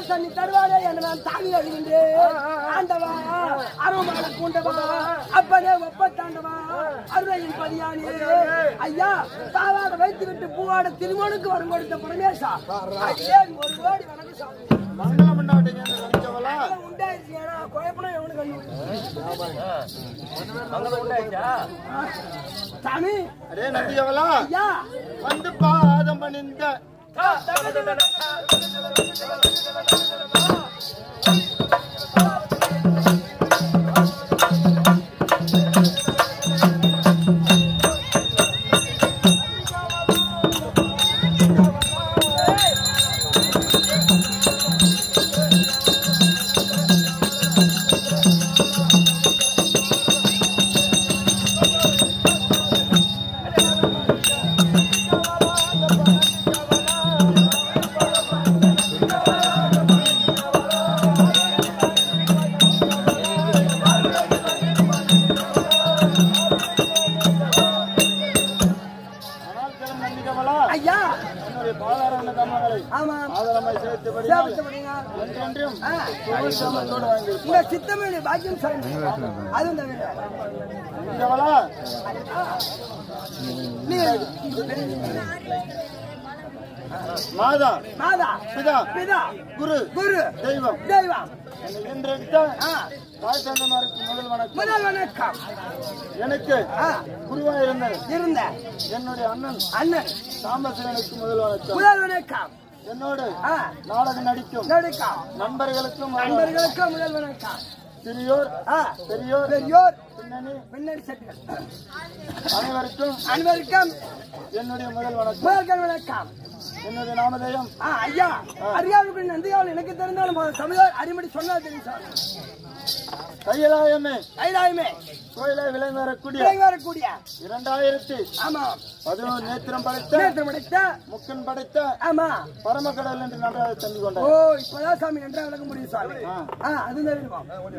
தண்ணி தருவாரே என்று நான் தாங்கி வருகின்றேன் ஆண்டவா அருமாள பூண்டவா அப்பனே ஒப்பத்தாண்டவா அருளையின் பதியானே ஐயா தாவாட வைத்து விட்டு பூவாட திருமணுக்கு வரம் கொடுத்த பரமேசா ஐயே ஒரு கோடி வணக்கம் சாமி மங்களம் உண்டாவட்டீங்க நினைச்சவளா எல்லாம் உண்டாயிருச்சு ஏன்னா குழப்பம் எவனுக்கு கண்ணு சாமி அடே நந்தியவளா ஐயா வந்து பாதம் பணிந்த ஆனால் திறம் நந்தியவளா ஐயா என்னுடைய பாதாரண கர்மங்களை ஆமா ஆதரமாய் சேர்த்தபடி சேமித்தபடிங்க. என்றென்றும் ஆ. புகழ் சாமத்தோடு வாங்கியிருப்பார் இந்த சித்தமணி பாக்கியம் சாமி அதுவும் தவிர நந்தியவளா நீ மாதா மாதா பிதா பிதா குரு குரு தெய்வம் தெய்வம் என்னை ஈன்றெடுத்த ஆ, தாய் தந்தமாருக்கு முதல் வணக்கம் முதல் வணக்கம் எனக்கு ஆ, குருவா இருந்த இருந்த என்னுடைய அண்ணன் அண்ணன் சாம்பசிவனுக்கு முதல் வணக்கம் முதல் வணக்கம் என்னோடு ஆ, நாடகம் நடிக்கும் நடுக்கம் நண்பர்களுக்கும் முதல் நண்பர்களுக்கும் முதல் வணக்கம் சிறியோர் ஆ, பெரியோர் பெரியோர் பின்னணி பின்னணி சட்டிகள் அனைவருக்கும் அனைவருக்கும் என்னுடைய முதல் வணக்கம் முதல்கள் வணக்கம் என்னுடைய நாமதேயம் ஆ, ஐயா அறியாவுக்கு நந்தியாவில் எனக்கு தெரிந்தாலும் சமுதாய அடிமடி சொன்னால் தெரியும் சார் கையிலாயமே கைலாயமே கோயிலை விலை வரக்கூடிய விலை வரக்கூடிய இரண்டாயிரத்தி ஆமா பதினோரு நேத்திரம் படைத்த நேற்று முடித்த முக்கன் படைத்த ஆமா பரமக்கடல் என்று நன்றாக தந்து ஓ கொண்டார் இப்பதான் சாமி நன்றா விளக்க முடியும் சாமி ஆ. ஆ அது தெரியுமா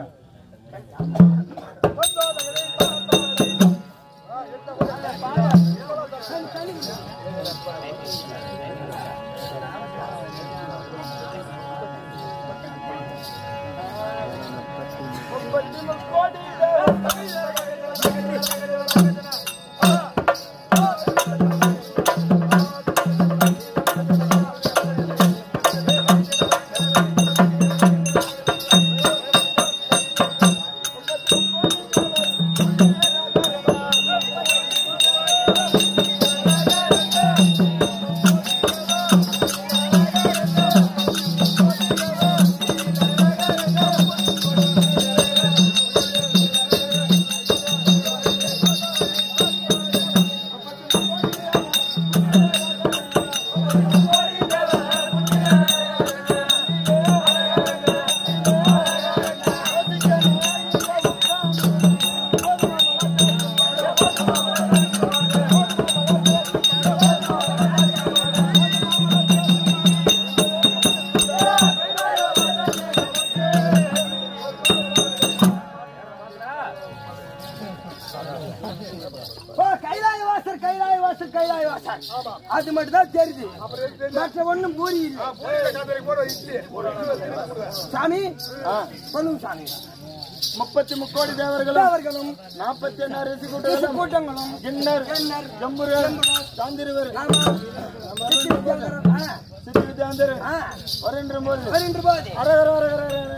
ஓ கைலாய வாசர் கைலாய வாசர் கைலாய வாசர் அது மட்டும் தான் தெரியுது மற்ற ஒண்ணும் பூரி இல்லை சாமி ஆ, சொல்லுங்க சாமி முப்பத்தி முக்கோடி தேவர்களும் அவர்களும் நாற்பத்தி எண்ணாயிரம் ரிஷி பேசு கூட்டங்களும் கூட்டங்களும் கிண்ணர் கிண்ணர், ஜம்புரர் சாந்திருவர் ஆமா சித்தி வித்யாதரர், ஆ, சித்தி வித்யாந்தர் ஆ, வருகின்ற போது வருகின்ற போது அரகர அரகர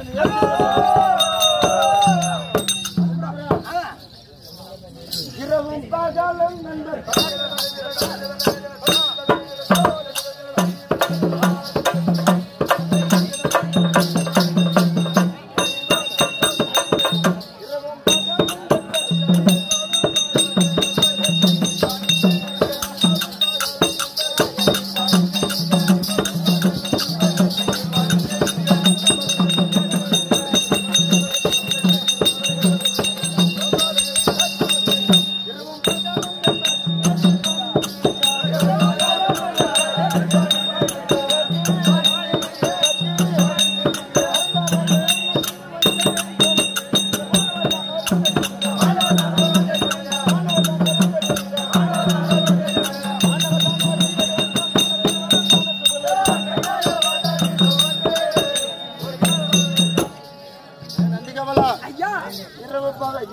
ஆ, இரவும் பகலும் நண்பர் இரவும்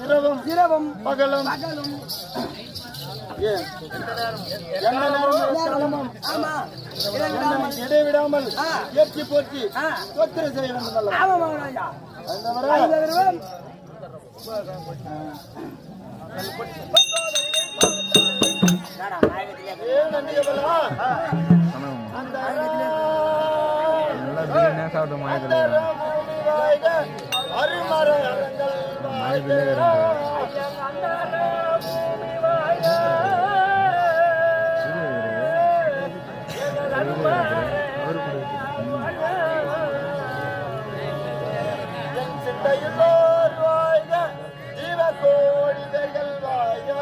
இரவும் இரவும் பகலும் பகலும் ஏன்? எந்த நேரமும் எக்காலமும் ஆமா இறங்காமல் என்னை இடைவிடாமல் ஆ. ஏற்றி போற்றி ஆ. சொத்திர செய்ய வேண்டும் அல்லவா? ஆமா ஐயா அந்த வரை ஐந்து விருவம் ஏன் நன்றியவளா? அந்த நல்லா பிரியாணியா சாப்பிட்ட மாதிரி அந்த ராமோனி வாழ்க, அருமர அரங்கள் வாழ்க. என் சிந்தையுள்ளோர் வாழ்க, ஜீவ கோடிகள் வாழ்க.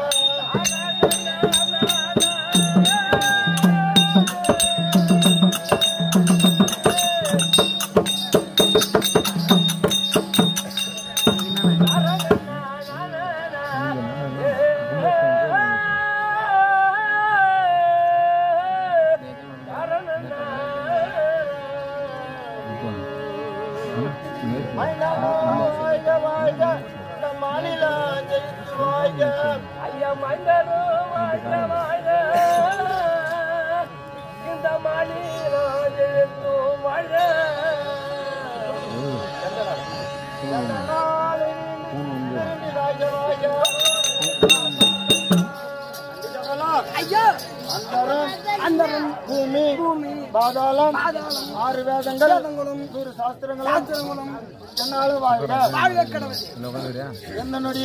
மைனாமா வாழ்க, வாழ்க, நம் மாநிலம் ஜெயித்து வாழ்க. ஐயா மைந்தனோ வாழ்க வாழ்க இந்த மாநில எழுந்தோ வாழ்க நாளில் திரும்பி வாழ்க, வாழ்க. நன்றியவளா? ஐயா அந்தரம் அந்தரம் பூமி பூமி பாதாளம் பாதாளம் ஆறு வேதங்கள் வேதங்களும் நூறு சாஸ்திரங்களும் சாத்திரங்களும் என்னாலும் வாழ்க வாழ்க கடவுள் என்னனுடைய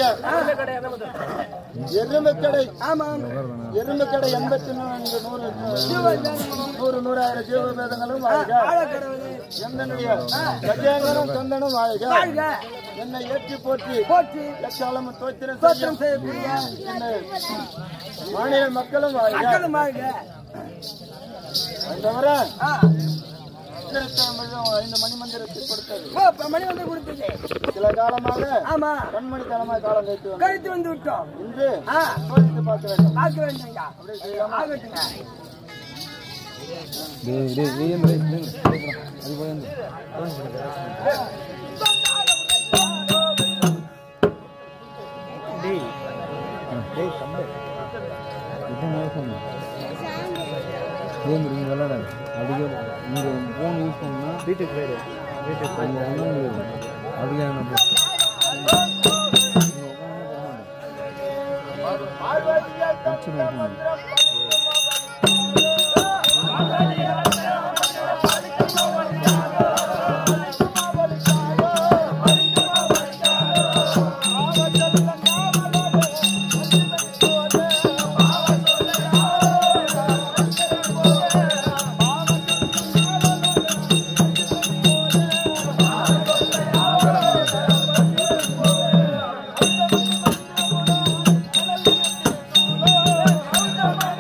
எருமைக்கடை ஆமாம் எருமைக்கடை எண்பத்தி நான்கு நூறு ஜீவ வேதங்களும் நூறு நூறாயிரம் ஜீவ வேதங்களும் வாழ்க வாழ கடவுளே என்னனுடைய கஜேந்திரம் சந்தனம் வாழ்க வாழ்க என்னை ஏற்றி போற்றி போற்றி எக்காலமும் தோத்திரம் தோற்றம் செய்யும் செய்யக்கூடிய என்னை மாநில மக்களும் வாழ்க மக்களும் வாழ்க அந்தவர ஆ, ஐந்து மணி மந்திரத்தை கொடுத்தது ஓ, இப்ப மணி வந்து கொடுத்தது சில காலமாக ஆமா கண்மணி தலைமை காலம் வைத்து வந்தது. கழித்து வந்து விட்டோம் இன்று ஆ சோதித்து பார்க்க வேண்டும் பார்க்க வேண்டுங்க ஆகட்டுங்க விளையாடாது அதுக்கு இங்கே ஃபோன் யூஸ் பண்ணா வீட்டுக்கு போயிடு வீட்டுக்கு அங்கே ஒன்றும் முடியாது அதுக்கு நம்ம ஆ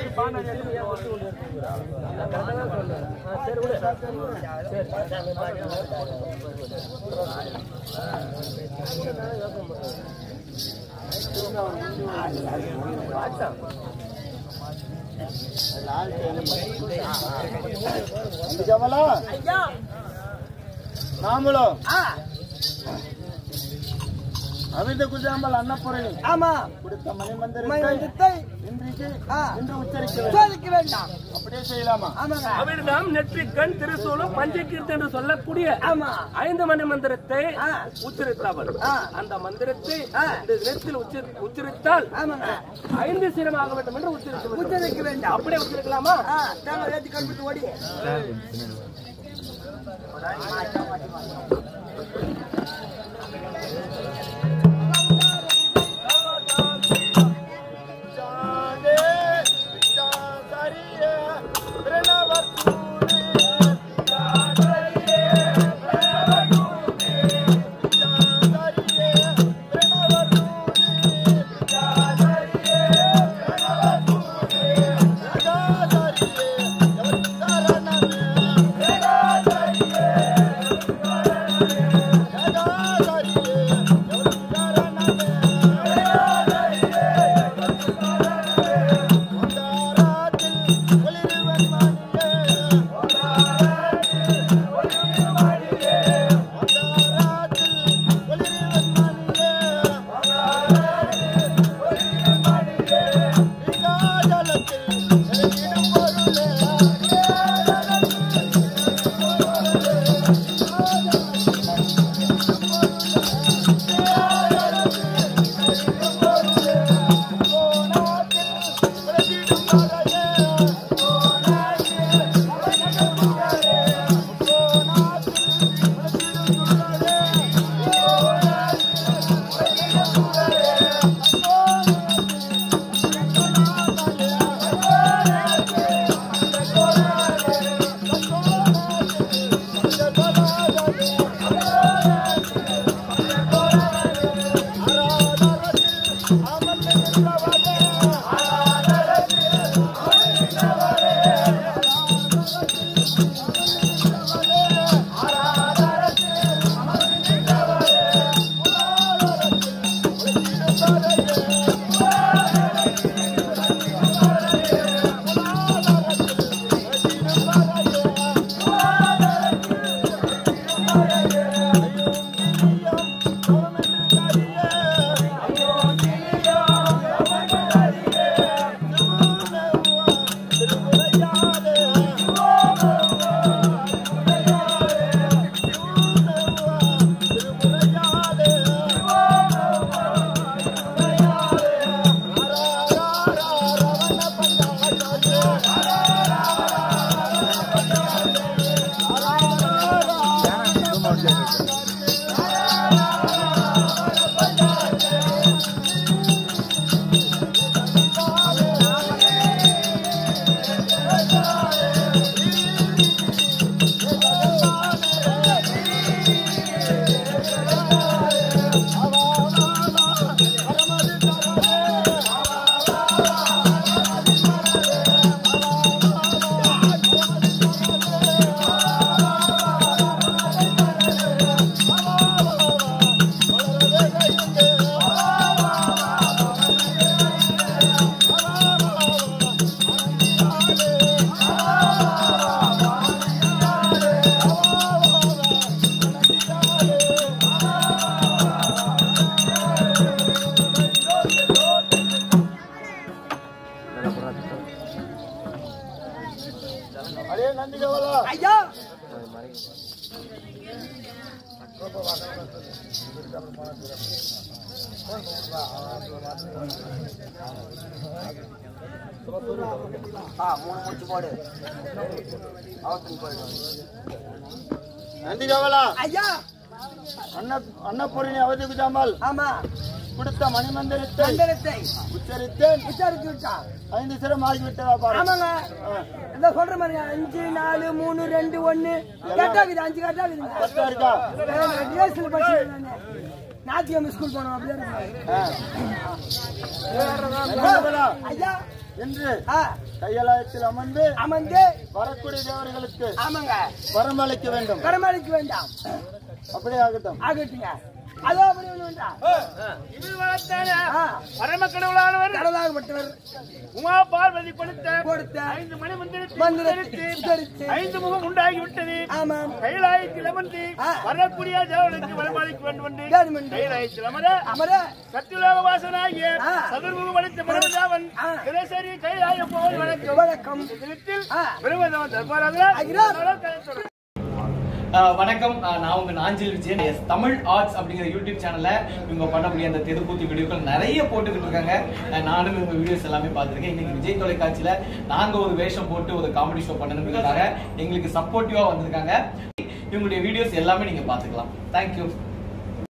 அந்த ஜமலா ஐயா நாமளும் ஆ அவிந்த குஜாமல் அன்னப்புரை ஆமா கொடுத்த மணிமந்திரத்தை மணிமந்திரத்தை இன்றைக்கு ஆ. இன்று உச்சரிக்க வேண்டும் சோதிக்க வேண்டாம் அப்படியே செய்யலாமா ஆமாங்க அவரிடம் நெற்றிக்கண் திருசூலம் பஞ்சகீர்த்தி என்று சொல்லக்கூடிய ஆமா ஐந்து மணி மந்திரத்தை ஆ. உச்சரித்தவர் ஆ. அந்த மந்திரத்தை ஆ. இந்த நேரத்தில் உச்சரி- உச்சரித்தால் ஆமாங்க ஐந்து சிரமாக வேண்டும் என்று உச்சரிக்க வேண்டும். உச்சரிக்க வேண்டாம் அப்படியே உச்சரிக்கலாமா ஆ தேவை ஏத்தி கல்பிட்டு ஓடி சாதே சாதரிய பிரணவத்தூரி சாதரிய பிரணவத்தூரி சாதரிய பிரணவத்தூரி சாதரிய பிரணவத்தூரி சாதரிய யவந்தரணமே சாதரிய ಅದೇ ನಂದಿಗವಲ್ಲ ஐயா ஆ மூணு முடிச்சு போடு அவத்துக்கு போயிடும் ನಂದಿಗವಲ ஐயா ಅನ್ನ ಅನ್ನಪೂರ್ಣಿ ಅವಧಿಗೆ ಜಾಮಲ್ ஆமா கொடுத்த மணிமந்திரத்தை மந்திரத்தை உச்சரித்தேன் விசாரிச்சு விட்டா ஐந்து சிரம் ஆகிவிட்டதா பாரு ஆமாங்க இந்த சொல்ற மாதிரி அஞ்சு நாலு மூணு ரெண்டு ஒண்ணு கட்டாக்குது அஞ்சு கட்டாக்குதுங்க பத்தா இருக்கா டிஎஸ்எல் படிச்சு நாத்தியம் ஸ்கூல் போனோம் அப்படியே இருக்கு. நந்திகவல ஐயா என்று ஆ, கையலாயத்தில் அமர்ந்து அமர்ந்து வரக்கூடிய தேவர்களுக்கு ஆமாங்க வரமளிக்க வேண்டும் கடமளிக்க வேண்டாம் அப்படியே ஆகட்டும் ஆகட்டுங்க அதோ அப்படி ஒண்ணு வேண்டாம் இவர் வளர்த்தான ஆ, பரம கடவுளானவர் கடவுளாகப்பட்டவர் உமா பார்வதி கொடுத்த கொடுத்த ஐந்து மணி மந்திரத்தை மந்திரத்தை உச்சரித்து உச்சரித்து, ஐந்து முகம் உண்டாகிவிட்டது ஆமாம் கைலாயத்தில் அமர்ந்து ஆ. வரக்கூடிய தேவனுக்கு வரமளிக்க வேண்டும் என்று வேண்டும் என்று. கைலாயத்தில் அமர அமர சத்தியுலக வாசனாகிய ஆ. சதுர்முகம் அளித்த பிரமதாவன் ஆ. தினசரி கைலாயம் போல் வணக்கம் வணக்கம் தினத்தில் ஆ. பிரமதாவன் தர்பாராகிறார் ஆகிறார். ஆஹ் வணக்கம் ஆஹ் நான் உங்க நாஞ்சில் விஜயன் எஸ் தமிழ் ஆர்ட்ஸ் அப்படிங்கிற யூடியூப் சேனல்ல இவங்க பண்ணக்கூடிய அந்த தெருக்கூத்து வீடியோக்கள் நிறைய போட்டுக்கிட்டு இருக்காங்க ஆஹ் நானும் இவங்க வீடியோஸ் எல்லாமே பார்த்திருக்கேன் இன்னைக்கு விஜய் தொலைக்காட்சியில நாங்க ஒரு வேஷம் போட்டு ஒரு காமெடி ஷோ பண்ணணுங்கிறதுக்காக எங்களுக்கு சப்போர்ட்டிவா வந்திருக்காங்க இவங்களுடைய வீடியோஸ் எல்லாமே நீங்க பாத்துக்கலாம் தேங்க்யூ